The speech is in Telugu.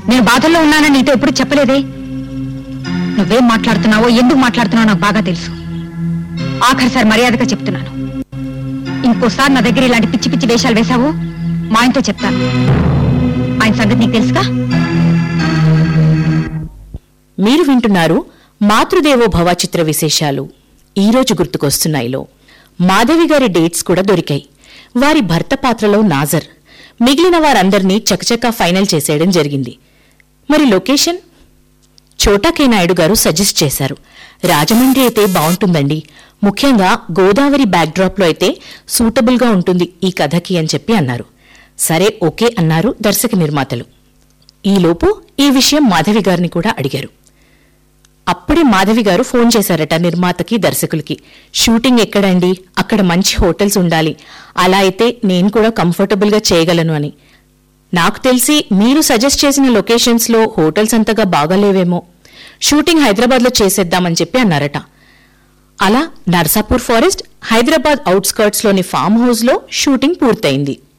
నేను బాధల్లో ఉన్నానని నీతో ఎప్పుడు చెప్పలేదే నువ్వేం మాట్లాడుతున్నావో ఎందుకు మాట్లాడుతున్నావో నాకు బాగా తెలుసు ఆఖరిసారి మర్యాదగా చెప్తున్నాను ఇంకోసారి నా దగ్గర ఇలాంటి పిచ్చి పిచ్చి వేషాలు వేశావు మా ఆయనతో చెప్తాను ఆయన సంగతి నీకు తెలుసుగా మీరు వింటున్నారు మాతృదేవో భవ చిత్ర విశేషాలు ఈ రోజు గుర్తుకొస్తున్నాయిలో మాధవి గారి డేట్స్ కూడా దొరికాయి వారి భర్త పాత్రలో నాజర్ మిగిలిన వారందర్నీ చకచకా ఫైనల్ చేసేయడం జరిగింది మరి లొకేషన్ చోటా నాయుడు గారు సజెస్ట్ చేశారు రాజమండ్రి అయితే బాగుంటుందండి ముఖ్యంగా గోదావరి బ్యాక్డ్రాప్లో అయితే సూటబుల్గా ఉంటుంది ఈ కథకి అని చెప్పి అన్నారు సరే ఓకే అన్నారు దర్శక నిర్మాతలు ఈలోపు ఈ విషయం మాధవి గారిని కూడా అడిగారు అప్పుడే మాధవి గారు ఫోన్ చేశారట నిర్మాతకి దర్శకులకి షూటింగ్ ఎక్కడండి అక్కడ మంచి హోటల్స్ ఉండాలి అలా అయితే నేను కూడా కంఫర్టబుల్ గా చేయగలను అని నాకు తెలిసి మీరు సజెస్ట్ చేసిన లొకేషన్స్ లో హోటల్స్ అంతగా బాగాలేవేమో షూటింగ్ హైదరాబాద్ లో చేసేద్దామని చెప్పి అన్నారట అలా నర్సాపూర్ ఫారెస్ట్ హైదరాబాద్ అవుట్స్కర్ట్స్ లోని ఫామ్ హౌస్ లో షూటింగ్ పూర్తయింది